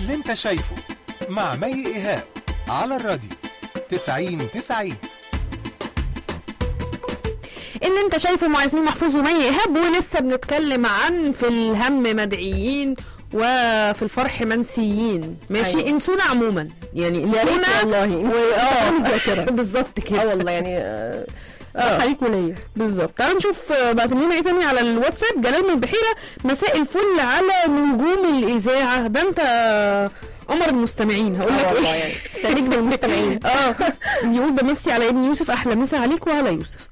اللي انت شايفه مع مي ايهاب على الراديو 90 90 اللي انت شايفه مع ياسمين محفوظ ومي ايهاب ولسه بنتكلم عن في الهم مدعيين وفي الفرح منسيين ماشي أيوة. انسونا عموما يعني يا ريت انسونا والله اه مذاكرة بالظبط اه كده والله يعني آه، اه. خليك وليا بالظبط تعالوا نشوف آه، بعتوا لنا ايه تاني على الواتساب جلال من البحيره مساء الفل على نجوم الاذاعه ده انت آه، قمر المستمعين هقول لك اه والله ايه يعني تاريخ بالمستمعين اه بيقول بمسي على ابن يوسف احلى مسا عليك وعلى يوسف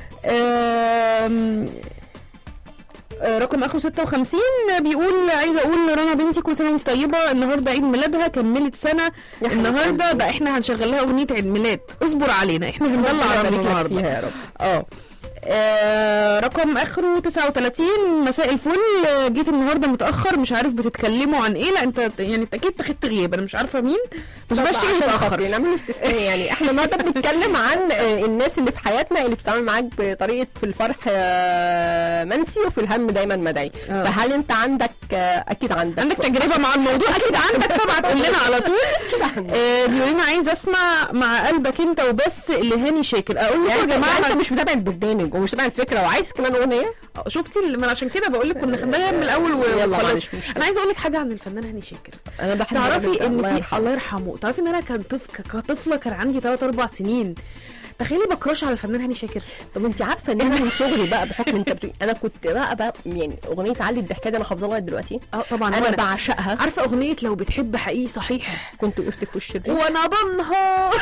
آم، آه، رقم اخره 56 بيقول عايزه اقول رنا بنتي كل سنه وانت طيبه النهارده عيد ميلادها كملت سنه يا حبيبتي. النهارده ده احنا هنشغل لها اغنيه عيد ميلاد اصبر علينا احنا هندلع ربنا رنا يبارك لك النهارده فيها يا رب اه آه، رقم اخره 39 مساء الفل آه، جيت النهارده متاخر مش عارف بتتكلموا عن ايه لا انت يعني انت اكيد تاخدت غياب انا مش عارفه مين بس طب ماشي عشان متاخر خاطري نعمل استثناء يعني احنا النهارده بنتكلم عن آه، الناس اللي في حياتنا اللي بتتعامل معاك بطريقه في الفرح آه، منسي وفي الهم دايما مدعي اه. فهل انت عندك آه، اكيد عندك عندك تجربه مع الموضوع اكيد عندك فابعت قول لنا على طول آه، بيقول لنا عايز اسمع مع قلبك انت وبس اللي هاني شاكر اقول لكم يعني يا انت جماعه انت مش متابع البرنامج ومش متابع الفكره وعايز كمان اغنيه شفتي اللي- ما أنا عشان كده بقول لك كنا خدناها من الاول و- يلا وخلاص معلش مشكلة. انا عايزه اقول لك حاجه عن الفنان هاني شاكر انا بحب الراجل تعرفي ده، ان الله في يرحمه. الله يرحمه تعرفي ان انا كان طفل كطفله كان عندي 3 4 سنين تخيلي بكراش على الفنان هاني شاكر طب انت عارفه ان انا من صغري بقى بحكم انت بتقولي انا كنت بقى, بقى يعني اغنيه علي الضحكه دي انا حافظاها لغايه دلوقتي اه طبعا انا وأنا- بعشقها عارفه اغنيه لو بتحب حقيقي صحيح كنت وقفت في وش الريح وانا بنهار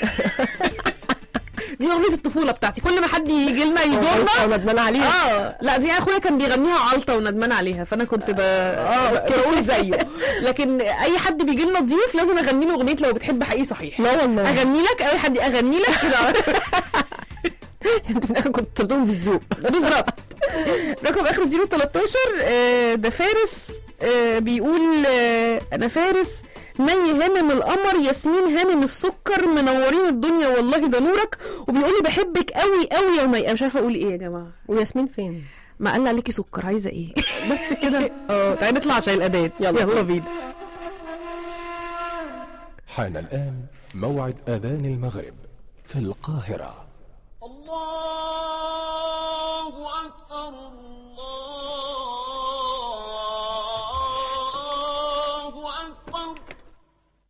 دي اغنيه الطفوله بتاعتي كل ما حد يجي لنا يزورنا انا ندمان عليها اه لا دي اخويا كان بيغنيها علطه وندمان عليها فانا كنت ب... اه بقول زيه لكن اي حد بيجي لنا ضيوف لازم اغني له اغنيه لو بتحب حقيقي صحيح لا والله اغني لك اي حد اغني لك كده انت في الاخر كنت تردهم بالذوق بالظبط رقم اخر 013 آه، ده فارس آه، بيقول آه، انا فارس مي هانم القمر ياسمين هانم السكر منورين الدنيا والله ده نورك وبيقول لي بحبك قوي قوي يا مي انا مش عارفه اقول ايه يا جماعه وياسمين فين ما قال عليكي سكر عايزه ايه بس كده اه تعالي نطلع عشان الاداه يلا. يلا بينا حان الآن موعد أذان المغرب في القاهرة